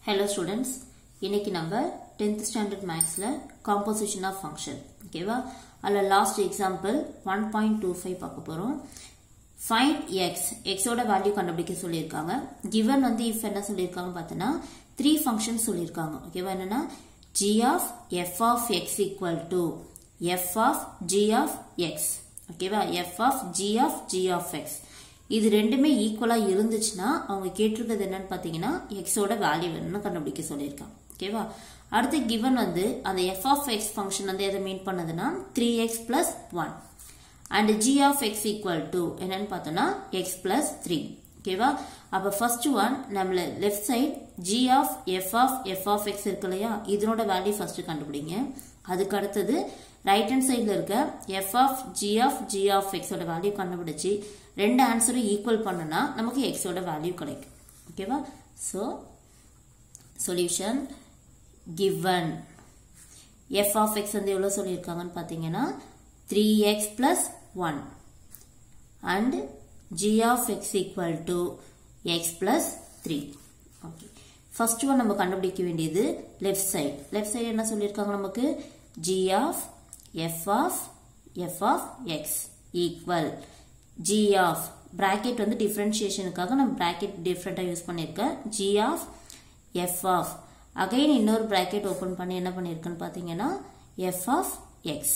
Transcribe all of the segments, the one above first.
hello students இன்னைக்கு நம்ம tenth standard மேக்ஸில் காம்போசிஷன் ஆஃப் ஃபங்க்ஷன் ஓகேவா அதில் last example one point two five பார்க்க போகிறோம் ஃபைண்ட் எக்ஸ் எக்ஸோட வேல்யூ கண்டுபிடிக்க சொல்லியிருக்காங்க கிவன் வந்து இஃப் என்ன சொல்லியிருக்காங்க பார்த்தோன்னா த்ரீ ஃபங்க்ஷன் சொல்லியிருக்காங்க ஓகேவா என்னன்னா g of f of x equal to f of g of x ஓகேவா f of g of g of x இது ரெண்டுமே ஈக்குவலா இருந்துச்சுன்னா அவங்க கேட்டிருக்கிறது என்னன்னு பாத்தீங்கன்னா எக்ஸோட வேல்யூ வேணும்னு கண்டுபிடிக்க சொல்லியிருக்காங்க ஓகேவா அடுத்து கிவன் வந்து அந்த எஃப் ஆஃப் எக்ஸ் ஃபங்க்ஷன் வந்து எதை மீன் பண்ணதுன்னா three x plus one and g of x equal to என்னன்னு பார்த்தோம்னா எக்ஸ் பிளஸ் த்ரீ ஓகேவா அப்ப ஃபர்ஸ்ட் ஒன் நம்மள left side g of f of f of x இருக்கு இல்லையா இதனோட வேல்யூ ஃபர்ஸ்ட் கண்டுபிடிங்க அதுக்கு அடுத்தது ரைட் ஹேண்ட் சைடில் இருக்க f of g of g of எக்ஸோட வேல்யூ கண்டுபிடிச்சு ரெண்டு ஆன்சரும் ஈக்குவல் பண்ணுனா நமக்கு எக்ஸோட வேல்யூ கிடைக்கும் ஓகேவா so solution given f of x வந்து எவ்வளோ சொல்லியிருக்காங்கன்னு பார்த்தீங்கன்னா three x plus one and g of x equal to x plus three okay first one நம்ம கண்டுபிடிக்க வேண்டியது லெஃப்ட் சைடு லெஃப்ட் சைடு என்ன சொல்லியிருக்காங்க நமக்கு g of f of f of x equal g of bracket வந்து டிஃப்ரென்ஷியேஷனுக்காக நம்ம bracket டிஃப்ரெண்ட்டாக யூஸ் பண்ணியிருக்கேன் g of f of again இன்னொரு பிராக்கெட் ஓப்பன் பண்ணி என்ன பண்ணியிருக்கேன்னு பார்த்தீங்கன்னா எஃப் ஆஃப் எக்ஸ்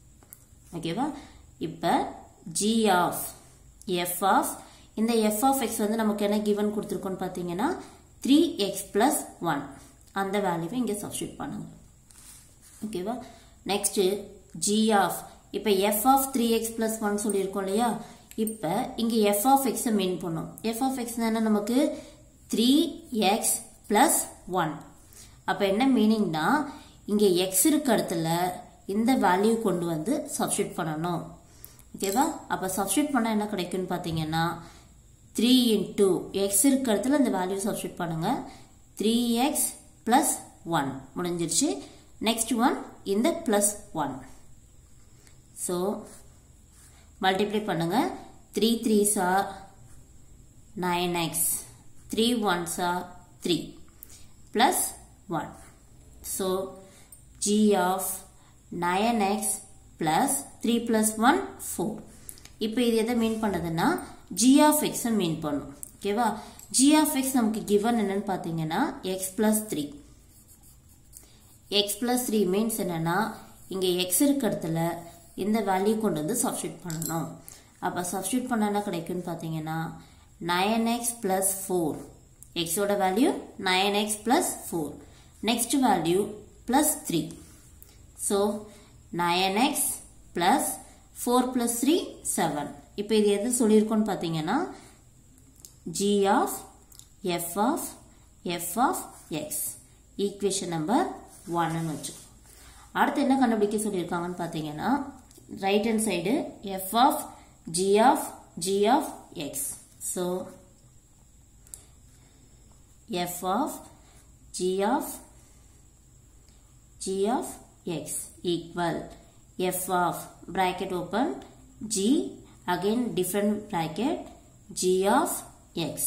ஓகேவா இப்போ ஜி ஆஃப் எஃப் ஆஃப் இந்த எஃப் ஆஃப் எக்ஸ் வந்து நமக்கு என்ன கிவன் கொடுத்துருக்கோன்னு பார்த்தீங்கன்னா த்ரீ எக்ஸ் பிளஸ் ஒன் அந்த வேல்யூவை இங்கே சப்ஸ்டியூட் பண்ணுங்க ஓகேவா நெக்ஸ்ட் ஜி ஆஃப் இப்போ f of three x plus one சொல்லியிருக்கோம் இல்லையா இப்போ இங்கே எஃப் ஆஃப் எக்ஸை மீன் பண்ணும் எஃப் ஆஃப் எக்ஸ் என்ன நமக்கு த்ரீ எக்ஸ் பிளஸ் ஒன் அப்போ என்ன மீனிங்னா இங்கே எக்ஸ் இருக்க இடத்துல இந்த வேல்யூ கொண்டு வந்து சப்ஸ்டியூட் பண்ணணும் ஓகேவா அப்போ சப்ஸ்டியூட் பண்ணால் என்ன கிடைக்கும்னு பார்த்தீங்கன்னா த்ரீ இன்டூ எக்ஸ் இருக்க இடத்துல இந்த வேல்யூ சப்ஸ்டியூட் பண்ணுங்க த்ரீ எக்ஸ் பிளஸ் ஒன் முடிஞ்சிருச்சு நெக்ஸ்ட் ஒன் இந்த பிளஸ் ஒன் ஸோ மல்டிப்ளை பண்ணுங்க த்ரீ த்ரீ சா நைன் எக்ஸ் த்ரீ ஒன் சா three plus one so g of nine x plus three plus one four இப்போ இது எதை mean பண்ணதுன்னா G of எக்ஸை mean பண்ணும் ஓகேவா ஜி ஆஃப் எக்ஸ் நமக்கு கிவன் என்னன்னு பார்த்தீங்கன்னா x plus three x plus three means என்னன்னா இங்கே எக்ஸ் இருக்க இடத்துல இந்த வேல்யூ கொண்டு வந்து சப்ஸ்டியூட் பண்ணணும் அப்போ சப்ஸ்டியூட் பண்ண என்ன கிடைக்கும்னு பார்த்தீங்கன்னா நயன் எக்ஸ் பிளஸ் ஃபோர் எக்ஸோட value nine x plus four next value plus three so nine x plus four plus three seven இப்போ இது எது சொல்லியிருக்கோன்னு பார்த்தீங்கன்னா g of f of f of x equation number ஒன்னு வச்சு அடுத்து என்ன கண்டுபிடிக்க சொல்லியிருக்காங்கன்னு பார்த்தீங்கன்னா right hand side f of g of g of x so f of g of g of x equal f of bracket open g again different bracket g of x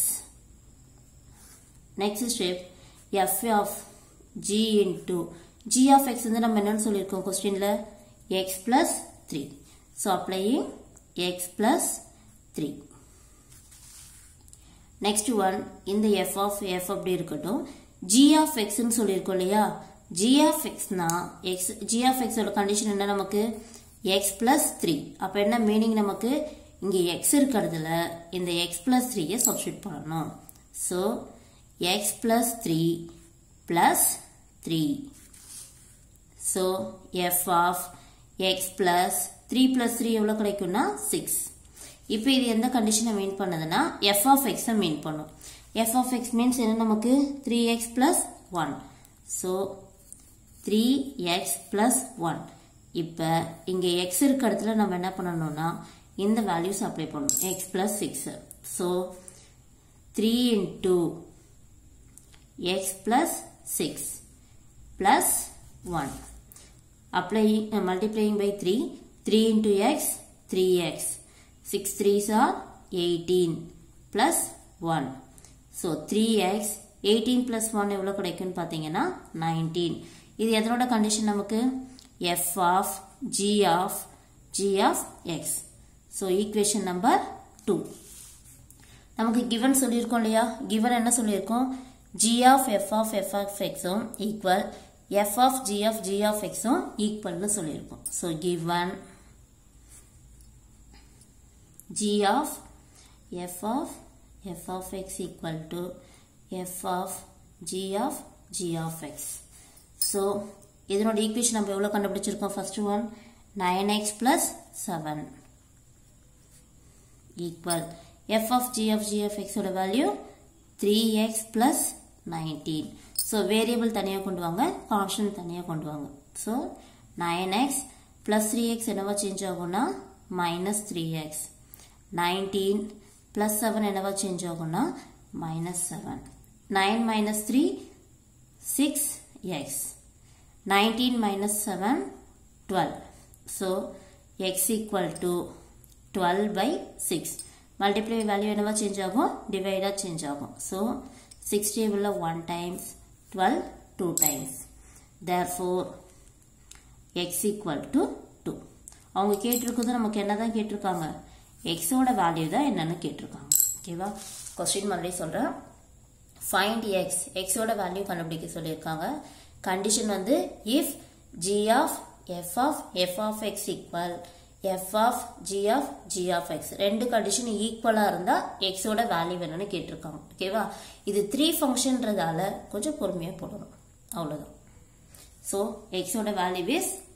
next step f of g into g of x வந்து நம்ம என்னன்னு சொல்லியிருக்கோம் கொஸ்டின்ல x plus 3 so applying x plus 3 next one இந்த f of f அப்படி இருக்கட்டும் g of x ன்னு சொல்லியிருக்கோம் இல்லையா g of x னா x g of x ஓட கண்டிஷன் என்ன நமக்கு எக்ஸ் பிளஸ் த்ரீ அப்போ என்ன மீனிங் நமக்கு இங்கே எக்ஸ் இருக்கிறதுல இந்த எக்ஸ் பிளஸ் த்ரீயை சப்ஸ்டியூட் பண்ணணும் so x plus three plus three so f of x plus three plus three எவ்வளோ கிடைக்கும்னா சிக்ஸ் இப்போ இது எந்த கண்டிஷனை மீன் பண்ணுதுன்னா எஃப் ஆஃப் எக்ஸை மீன் பண்ணும் எஃப் ஆஃப் எக்ஸ் மீன்ஸ் என்ன நமக்கு three x plus one so three x plus one இப்போ இங்கே எக்ஸ் இருக்க இடத்துல நம்ம என்ன பண்ணணும்னா இந்த வேல்யூஸ் அப்ளை பண்ணணும் x plus six so three into x plus six plus one apply multiplying by three three into x three x six threes are eighteen plus one so three x eighteen plus one எவ்வளோ கிடைக்கும்னு பார்த்தீங்கன்னா nineteen இது எதனோட condition நமக்கு f of g of g of x so equation number two நமக்கு given சொல்லியிருக்கோம் இல்லையா given என்ன சொல்லியிருக்கோம் g of f of f of எக்ஸும் equal f of g of g of எக்ஸும் ஈக்குவல்னு சொல்லியிருக்கோம் so given g of f of f of x equal to f of g of g of x so இதனோட equation நம்ம எவ்வளோ கண்டுபிடிச்சிருக்கோம் first one nine x plus seven equal f of g of g of x ஓட value 3x plus 19 so variable தனியாக கொண்டு வாங்க constant தனியாக கொண்டு வாங்க so 9x plus 3x என்னவா சேஞ்ச் ஆகும்னா minus 3x 19 plus 7 என்னவா சேஞ்ச் ஆகும்னா minus 7 9 minus 3 6x 19 minus 7 12 so x equal to 12 by 6 multiply value என்னவா சேஞ்ச் ஆகும் டிவைடா சேஞ்ச் ஆகும் so 6 டேபிள்ல 1 times 12 2 times therefore x equal to 2 அவங்க கேட்டிருக்கிறது நமக்கு என்னதான் கேட்டிருக்காங்க x ஓட வேல்யூ தான் என்னன்னு கேட்டிருக்காங்க ஓகேவா கொஸ்டின் மறுபடியும் சொல்றேன் ஃபைண்ட் எக்ஸ் எக்ஸோட வேல்யூ கண்டுபிடிக்க சொல்லியிருக்காங்க கண்டிஷன் வந்து if g of f of f of x equal f of g of g of x ரெண்டு கண்டிஷன் ஈக்குவலாக இருந்தால் எக்ஸோட வேல்யூ என்னன்னு கேட்டிருக்காங்க ஓகேவா இது த்ரீ ஃபங்க்ஷன்றதால கொஞ்சம் பொறுமையாக போடணும் அவ்வளோதான் ஸோ எக்ஸோட வேல்யூ இஸ்